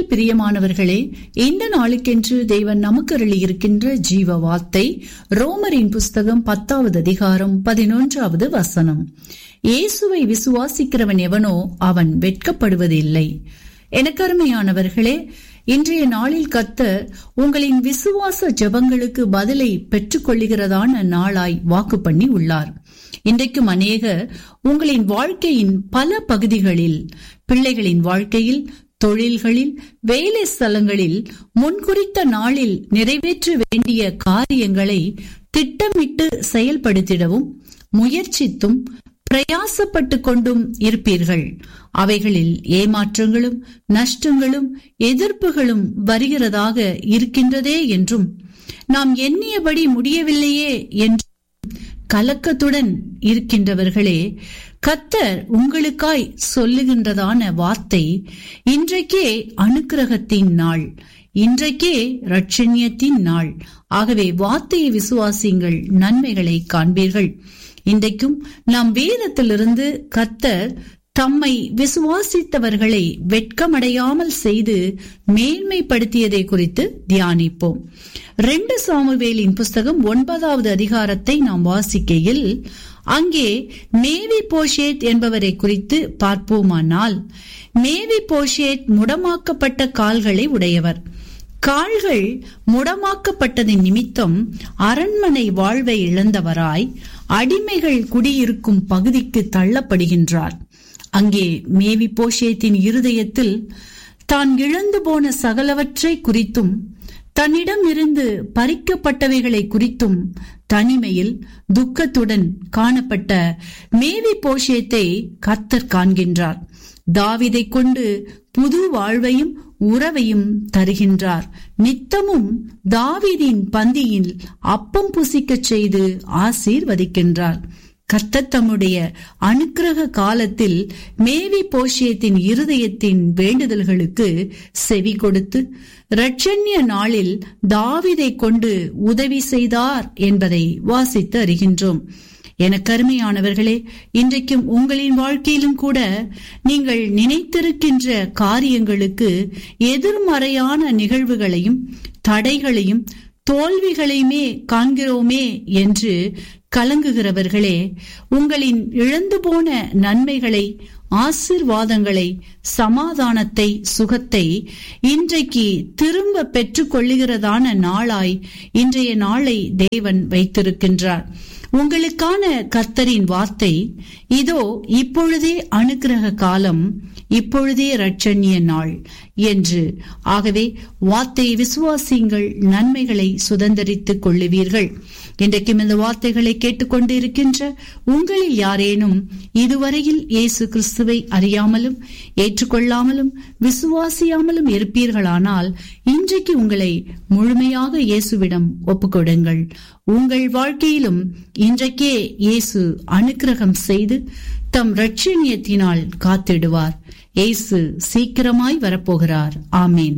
கிறிஸ்துவில் பிரியமானவர்களே இந்த நாளுக்கென்று தேவன் நமக்கு அருளியிருக்கின்ற ஜீவ வார்த்தை ரோமரின் புஸ்தகம் பத்தாவது அதிகாரம் பதினொன்றாவது வசனம் இயேசுவை விசுவாசிக்கிறவன் எவனோ அவன் வெட்கப்படுவதில்லை எனக்கருமையானவர்களே இன்றைய நாளில் கத்தர் உங்களின் விசுவாச ஜபங்களுக்கு பதிலை பெற்றுக் கொள்ளுகிறதான நாளாய் வாக்கு பண்ணி உள்ளார் இன்றைக்கும் அநேகர் உங்களின் வாழ்க்கையின் பல பகுதிகளில் பிள்ளைகளின் வாழ்க்கையில் தொழில்களில் வேலை ஸ்தலங்களில் முன்குறித்த நாளில் நிறைவேற்ற வேண்டிய காரியங்களை திட்டமிட்டு செயல்படுத்திடவும் முயற்சித்தும் பிரயாசப்பட்டு கொண்டும் இருப்பீர்கள் அவைகளில் ஏமாற்றங்களும் நஷ்டங்களும் எதிர்ப்புகளும் வருகிறதாக இருக்கின்றதே என்றும் நாம் எண்ணியபடி முடியவில்லையே என்று கலக்கத்துடன் இருக்கின்றவர்களே கத்தர் உங்களுக்காய் சொல்லுகின்றதான வார்த்தை இன்றைக்கே அனுக்கிரகத்தின் நாள் இன்றைக்கே ரட்சண்யத்தின் நாள் ஆகவே வார்த்தையை விசுவாசிங்கள் நன்மைகளை காண்பீர்கள் இன்றைக்கும் நாம் வேதத்திலிருந்து கத்தர் தம்மை விசுவாசித்தவர்களை வெட்கமடையாமல் செய்து மேன்மைப்படுத்தியதை குறித்து தியானிப்போம் ரெண்டு சாமுவேலின் புஸ்தகம் ஒன்பதாவது அதிகாரத்தை நாம் வாசிக்கையில் அங்கே மேவி போஷேத் என்பவரை குறித்து பார்ப்போமானால் மேவி போஷேத் முடமாக்கப்பட்ட கால்களை உடையவர் கால்கள் முடமாக்கப்பட்டதின் நிமித்தம் அரண்மனை வாழ்வை இழந்தவராய் அடிமைகள் குடியிருக்கும் பகுதிக்கு தள்ளப்படுகின்றார் அங்கே மேவி போஷேத்தின் இருதயத்தில் தான் இழந்து போன சகலவற்றை குறித்தும் தன்னிடம் இருந்து பறிக்கப்பட்டவைகளை குறித்தும் தனிமையில் துக்கத்துடன் காணப்பட்ட மேவி போஷேத்தை கத்தர் காண்கின்றார் தாவிதை கொண்டு புது வாழ்வையும் உறவையும் தருகின்றார் நித்தமும் தாவிதின் பந்தியில் அப்பம் புசிக்கச் செய்து ஆசீர்வதிக்கின்றார் கர்த்தர் தம்முடைய அனுக்கிரக காலத்தில் மேவி போஷியத்தின் இருதயத்தின் வேண்டுதல்களுக்கு செவி கொடுத்து இரட்சண்ய நாளில் தாவிதை கொண்டு உதவி செய்தார் என்பதை வாசித்து அறிகின்றோம் என கருமையானவர்களே இன்றைக்கும் உங்களின் வாழ்க்கையிலும் கூட நீங்கள் நினைத்திருக்கின்ற காரியங்களுக்கு எதிர்மறையான நிகழ்வுகளையும் தடைகளையும் தோல்விகளையுமே காண்கிறோமே என்று கலங்குகிறவர்களே உங்களின் இழந்து போன நன்மைகளை ஆசிர்வாதங்களை சமாதானத்தை சுகத்தை இன்றைக்கு திரும்ப பெற்றுக் கொள்ளுகிறதான நாளாய் இன்றைய நாளை தேவன் வைத்திருக்கின்றார் உங்களுக்கான கர்த்தரின் வார்த்தை இதோ இப்பொழுதே அனுக்கிரக காலம் இப்பொழுதே ரட்சண்ய நாள் என்று ஆகவே வார்த்தையை விசுவாசிங்கள் நன்மைகளை சுதந்திரித்துக் கொள்ளுவீர்கள் இன்றைக்கும் இந்த வார்த்தைகளை கேட்டுக்கொண்டு இருக்கின்ற உங்களில் யாரேனும் இதுவரையில் இயேசு கிறிஸ்துவை அறியாமலும் ஏற்றுக்கொள்ளாமலும் விசுவாசியாமலும் இருப்பீர்களானால் இன்றைக்கு உங்களை முழுமையாக இயேசுவிடம் ஒப்புக்கொடுங்கள் உங்கள் வாழ்க்கையிலும் இன்றைக்கே இயேசு அனுக்கிரகம் செய்து தம் ரட்சணியத்தினால் காத்திடுவார் இயேசு சீக்கிரமாய் வரப்போகிறார் ஆமேன்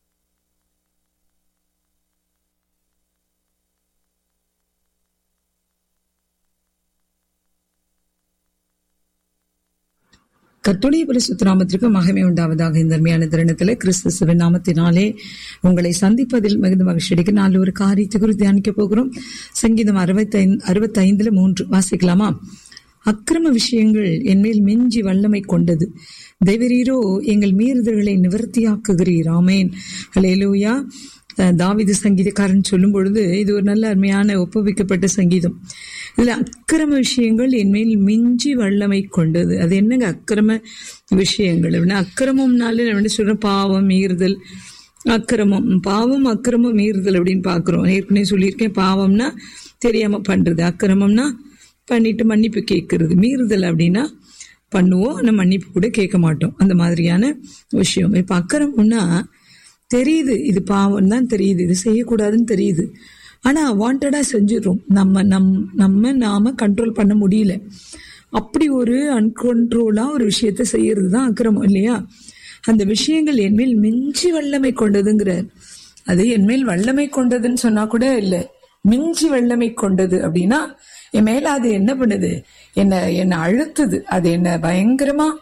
கத்துடைய பரிசுத்த நாமத்திற்கு மகிமை உண்டாவதாக இந்த அருமையான தருணத்துல கிறிஸ்து சிவன் நாமத்தினாலே உங்களை சந்திப்பதில் மிகுந்த மகிழ்ச்சி அடைக்க நாலு ஒரு காரியத்தை குறித்து தியானிக்க போகிறோம் சங்கீதம் அறுபத்தைந்து அறுபத்தைந்துல மூன்று வாசிக்கலாமா அக்கிரம விஷயங்கள் என்மேல் மிஞ்சி வல்லமை கொண்டது தேவரீரோ எங்கள் மீறுதல்களை நிவர்த்தியாக்குகிறீர் ஆமேன் ஹலேலூயா தாவிது சங்கீதக்காரன் சொல்லும் பொழுது இது ஒரு நல்ல அருமையான ஒப்புவிக்கப்பட்ட சங்கீதம் இதுல அக்கிரம விஷயங்கள் என்மேல் மிஞ்சி வல்லமை கொண்டது அது என்னங்க அக்கிரம விஷயங்கள் அப்படின்னா அக்கிரமம்னாலே நம்ம சொல்றோம் பாவம் மீறுதல் அக்கிரமம் பாவம் அக்கிரமம் மீறுதல் அப்படின்னு பாக்குறோம் ஏற்கனவே சொல்லியிருக்கேன் பாவம்னா தெரியாம பண்றது அக்கிரமம்னா பண்ணிட்டு மன்னிப்பு கேட்கறது மீறுதல் அப்படின்னா பண்ணுவோம் ஆனால் மன்னிப்பு கூட கேட்க மாட்டோம் அந்த மாதிரியான விஷயம் இப்போ அக்கிரமம்னா தெரியுது இது பாவம் தான் தெரியுது இது செய்யக்கூடாதுன்னு தெரியுது ஆனா வாண்டடா செஞ்சிடறோம் நம்ம நம் நம்ம நாம கண்ட்ரோல் பண்ண முடியல அப்படி ஒரு அன்கண்ட்ரோலா ஒரு விஷயத்த செய்யறது தான் அக்கிரமம் இல்லையா அந்த விஷயங்கள் என்மேல் மிஞ்சி வல்லமை கொண்டதுங்கிறார் அது என்மேல் வல்லமை கொண்டதுன்னு சொன்னா கூட இல்லை மிஞ்சி வல்லமை கொண்டது அப்படின்னா என் மேல அது என்ன பண்ணுது என்ன என்ன அழுத்துது அது என்ன பயங்கரமா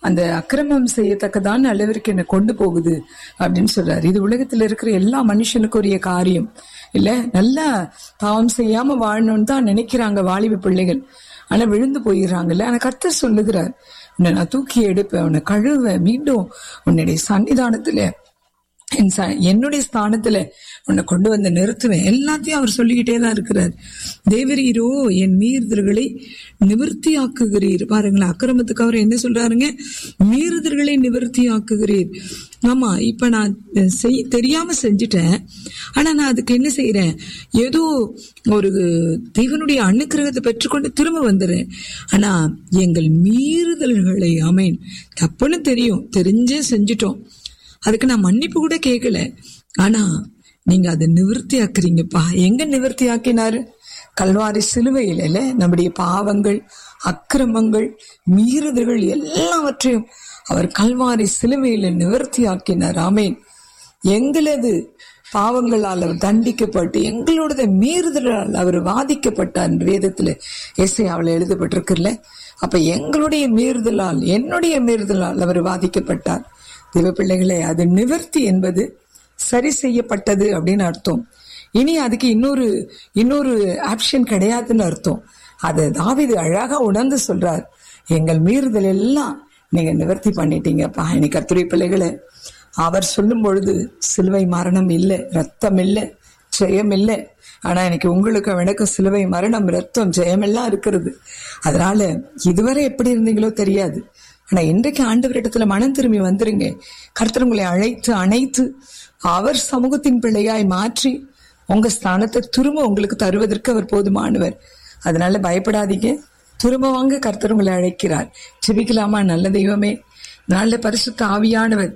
அந்த அக்கிரமம் செய்யத்தக்கதான அளவிற்கு என்னை கொண்டு போகுது அப்படின்னு சொல்றாரு இது உலகத்துல இருக்கிற எல்லா மனுஷனுக்கும் உரிய காரியம் இல்ல நல்லா பாவம் செய்யாம வாழணும்னு தான் நினைக்கிறாங்க வாலிப பிள்ளைகள் ஆனா விழுந்து போயிடுறாங்கல்ல ஆனா கர்த்தர் சொல்லுகிறார் உன்னை நான் தூக்கி எடுப்பேன் உன்னை கழுவேன் மீண்டும் உன்னுடைய சன்னிதானத்துல என் ச- என்னுடைய ஸ்தானத்துல உன்னை கொண்டு வந்து நிறுத்துவேன் எல்லாத்தையும் அவர் சொல்லிக்கிட்டே தான் இருக்கிறார் தேவரீரோ என் மீறுதல்களை நிவர்த்தியாக்குகிறீர் பாருங்களேன் அக்கிரமத்துக்கு அவர் என்ன சொல்றாருங்க மீறுதல்களை நிவர்த்தியாக்குகிறீர் ஆமா இப்ப நான் செய் தெரியாம செஞ்சுட்டேன் ஆனா நான் அதுக்கு என்ன செய்யறேன் ஏதோ ஒரு தேவனுடைய அனுக்கிரகத்தை பெற்றுக்கொண்டு திரும்ப வந்துடுறேன் ஆனா எங்கள் மீறுதல்களை அமேன் தப்புன்னு தெரியும் தெரிஞ்சே செஞ்சுட்டோம் அதுக்கு நான் மன்னிப்பு கூட கேட்கல ஆனா நீங்க அதை நிவர்த்தி ஆக்குறீங்கப்பா எங்க நிவர்த்தி ஆக்கினாரு கல்வாரி சிலுவையில நம்முடைய பாவங்கள் அக்கிரமங்கள் மீறுதல்கள் எல்லாவற்றையும் அவர் கல்வாரி சிலுவையில நிவர்த்தி ஆக்கினார் ஆமேன் எங்களது பாவங்களால் அவர் தண்டிக்கப்பட்டு எங்களோட மீறுதலால் அவர் வாதிக்கப்பட்டார் என்று வேதத்துல இசை அவள் எழுதப்பட்டிருக்குல்ல அப்ப எங்களுடைய மீறுதலால் என்னுடைய மீறுதலால் அவர் வாதிக்கப்பட்டார் தேவ பிள்ளைகளே அது நிவர்த்தி என்பது சரி செய்யப்பட்டது அப்படின்னு அர்த்தம் இனி அதுக்கு இன்னொரு இன்னொரு ஆப்ஷன் கிடையாதுன்னு அர்த்தம் அது தாவிது அழகா உணர்ந்து சொல்றார் எங்கள் மீறுதல் எல்லாம் நீங்க நிவர்த்தி பண்ணிட்டீங்கப்பா இன்னைக்கு கர்த்தருடைய பிள்ளைகளை அவர் சொல்லும் பொழுது சிலுவை மரணம் இல்லை ரத்தம் இல்லை ஜெயம் இல்லை ஆனா எனக்கு உங்களுக்கு எனக்கு சிலுவை மரணம் ரத்தம் ஜெயமெல்லாம் இருக்கிறது அதனால இதுவரை எப்படி இருந்தீங்களோ தெரியாது ஆனா இன்றைக்கு ஆண்டவரிடத்துல மனம் திரும்பி வந்துருங்க கர்த்தர் உங்களை அழைத்து அணைத்து அவர் சமூகத்தின் பிள்ளையாய் மாற்றி உங்க ஸ்தானத்தை திரும்ப உங்களுக்கு தருவதற்கு அவர் போதுமானவர் அதனால பயப்படாதீங்க திரும்ப வாங்க கர்த்தர் உங்களை அழைக்கிறார் ஜெபிக்கலாமா நல்ல தெய்வமே நல்ல பரிசுத்த ஆவியானவர்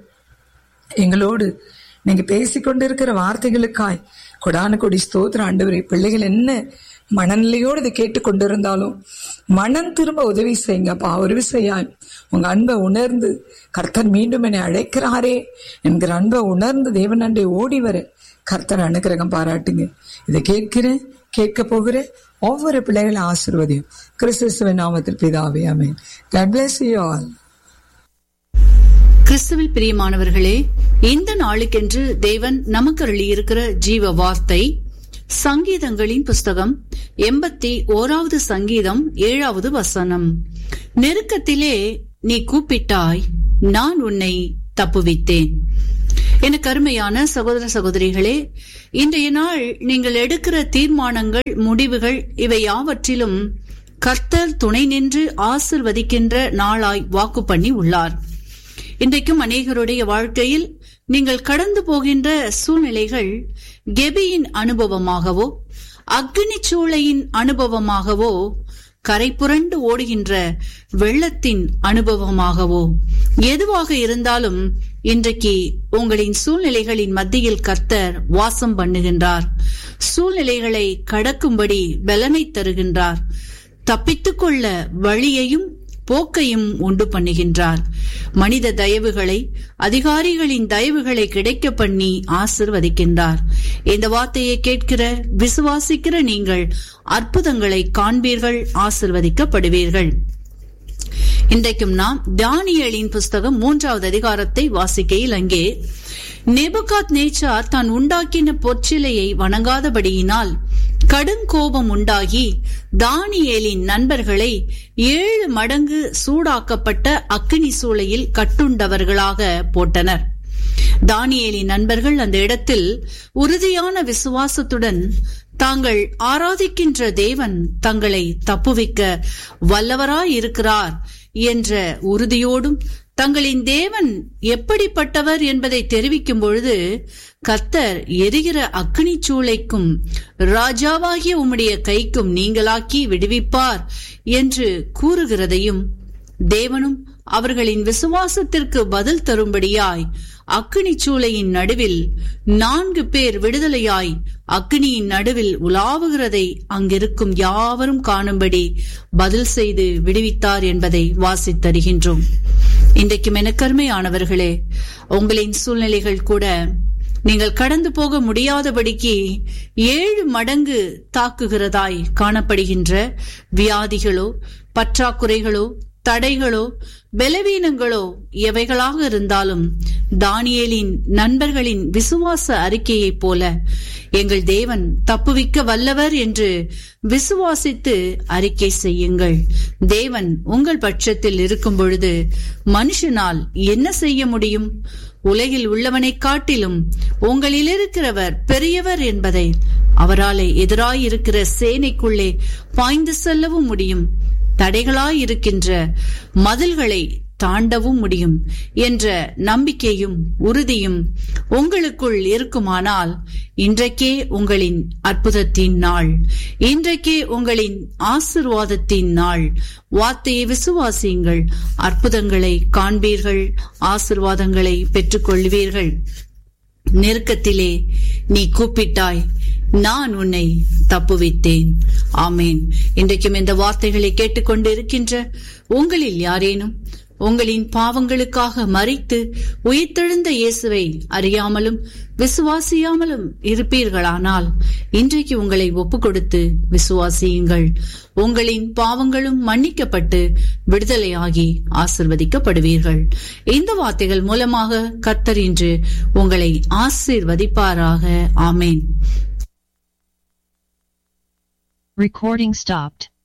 எங்களோடு நீங்க பேசிக்கொண்டிருக்கிற வார்த்தைகளுக்காய் கொடான கொடி ஸ்தோத்திர ஆண்டவரே பிள்ளைகள் என்ன மனநிலையோடு இதை கேட்டு கொண்டிருந்தாலும் மனம் திரும்ப உதவி செய்யுங்கப்பா உதவி செய்யாய் உங்க அன்பை உணர்ந்து கர்த்தர் மீண்டும் என்னை அழைக்கிறாரே என்கிற அன்பை உணர்ந்து தேவன் அண்டை ஓடி வர கர்த்தர் அனுக்கிரகம் பாராட்டுங்க இதை கேட்கிறேன் கேட்க போகிற ஒவ்வொரு பிள்ளைகளை ஆசிர்வதியும் கிறிஸ்துவின் நாமத்தில் பிதாவே ஆமென் God bless you all கிறிஸ்துவில் பிரியமானவர்களே இந்த நாளுக்கென்று தேவன் நமக்கு அருளியிருக்கிற ஜீவ வார்த்தை சங்கீதங்களின் புஸ்தகம் எண்பத்தி ஓராவது சங்கீதம் ஏழாவது வசனம் நெருக்கத்திலே நீ கூப்பிட்டாய் நான் உன்னை தப்புவித்தேன் எனக்கு அருமையான சகோதர சகோதரிகளே இன்றைய நாள் நீங்கள் எடுக்கிற தீர்மானங்கள் முடிவுகள் இவை யாவற்றிலும் கர்த்தர் துணை நின்று ஆசிர்வதிக்கின்ற நாளாய் வாக்கு பண்ணி உள்ளார் இன்றைக்கும் அநேகருடைய வாழ்க்கையில் நீங்கள் கடந்து போகின்ற சூழ்நிலைகள் கெபியின் அனுபவமாகவோ அக்னி சூளையின் அனுபவமாகவோ கரை புரண்டு ஓடுகின்ற வெள்ளத்தின் அனுபவமாகவோ எதுவாக இருந்தாலும் இன்றைக்கு உங்களின் சூழ்நிலைகளின் மத்தியில் கர்த்தர் வாசம் பண்ணுகின்றார் சூழ்நிலைகளை கடக்கும்படி பலனை தருகின்றார் தப்பித்துக் கொள்ள வழியையும் போக்கையும் உண்டு பண்ணுகின்றார் மனித தயவுகளை அதிகாரிகளின் தயவுகளை கிடைக்க பண்ணி ஆசிர்வதிக்கின்றார் இந்த வார்த்தையை கேட்கிற விசுவாசிக்கிற நீங்கள் அற்புதங்களை காண்பீர்கள் ஆசிர்வதிக்கப்படுவீர்கள் இன்றைக்கும் நாம் தானியலின் புஸ்தகம் மூன்றாவது அதிகாரத்தை வாசிக்கையில் அங்கே நெபுகாத் நேச்சார் தான் உண்டாக்கின பொற்சிலையை வணங்காதபடியினால் கடும் கோபம் உண்டாகி தானியேலின் நண்பர்களை ஏழு மடங்கு சூடாக்கப்பட்ட அக்கினி சூளையில் கட்டுண்டவர்களாக போட்டனர் தானியேலின் நண்பர்கள் அந்த இடத்தில் உறுதியான விசுவாசத்துடன் தாங்கள் ஆராதிக்கின்ற தேவன் தங்களை தப்புவிக்க வல்லவராயிருக்கிறார் என்ற உறுதியோடும் தங்களின் தேவன் எப்படிப்பட்டவர் என்பதை தெரிவிக்கும் பொழுது கர்த்தர் எரிகிற அக்னி சூளைக்கும் ராஜாவாகிய உம்முடைய கைக்கும் நீங்களாக்கி விடுவிப்பார் என்று கூறுகிறதையும் தேவனும் அவர்களின் விசுவாசத்திற்கு பதில் தரும்படியாய் அக்கினி சூளையின் நடுவில் நான்கு பேர் விடுதலையாய் அக்னியின் நடுவில் உலாவுகிறதை அங்கிருக்கும் யாவரும் காணும்படி பதில் செய்து விடுவித்தார் என்பதை வாசித்தருகின்றோம் இன்றைக்கும் எனக்கருமையானவர்களே உங்களின் சூழ்நிலைகள் கூட நீங்கள் கடந்து போக முடியாதபடிக்கு ஏழு மடங்கு தாக்குகிறதாய் காணப்படுகின்ற வியாதிகளோ பற்றாக்குறைகளோ தடைகளோ பலவீனங்களோ எவைகளாக இருந்தாலும் தானியேலின் நண்பர்களின் விசுவாச அறிக்கையைப் போல எங்கள் தேவன் தப்புவிக்க வல்லவர் என்று விசுவாசித்து அறிக்கை செய்யுங்கள் தேவன் உங்கள் பட்சத்தில் இருக்கும் பொழுது மனுஷனால் என்ன செய்ய முடியும் உலகில் உள்ளவனை காட்டிலும் உங்களில் இருக்கிறவர் பெரியவர் என்பதை அவராலே எதிராயிருக்கிற சேனைக்குள்ளே பாய்ந்து செல்லவும் முடியும் தடைகளாயிருக்கின்ற மதில்களை தாண்டவும் முடியும் என்ற நம்பிக்கையும் உறுதியும் உங்களுக்குள் இருக்குமானால் இன்றைக்கே உங்களின் அற்புதத்தின் நாள் இன்றைக்கே உங்களின் ஆசிர்வாதத்தின் நாள் வார்த்தையை விசுவாசியுங்கள் அற்புதங்களை காண்பீர்கள் ஆசிர்வாதங்களை பெற்றுக்கொள்வீர்கள் நெருக்கத்திலே நீ கூப்பிட்டாய் நான் உன்னை தப்புவித்தேன் ஆமேன் இன்றைக்கும் இந்த வார்த்தைகளை கேட்டுக்கொண்டு இருக்கின்ற உங்களில் யாரேனும் உங்களின் பாவங்களுக்காக மறித்து உயிர்த்தெழுந்த இயேசுவை அறியாமலும் விசுவாசியாமலும் இருப்பீர்களானால் இன்றைக்கு உங்களை ஒப்பு கொடுத்து விசுவாசியுங்கள் உங்களின் பாவங்களும் மன்னிக்கப்பட்டு விடுதலையாகி ஆசிர்வதிக்கப்படுவீர்கள் இந்த வார்த்தைகள் மூலமாக கர்த்தர் இன்று உங்களை ஆசீர்வதிப்பாராக ஆமேன் Recording stopped.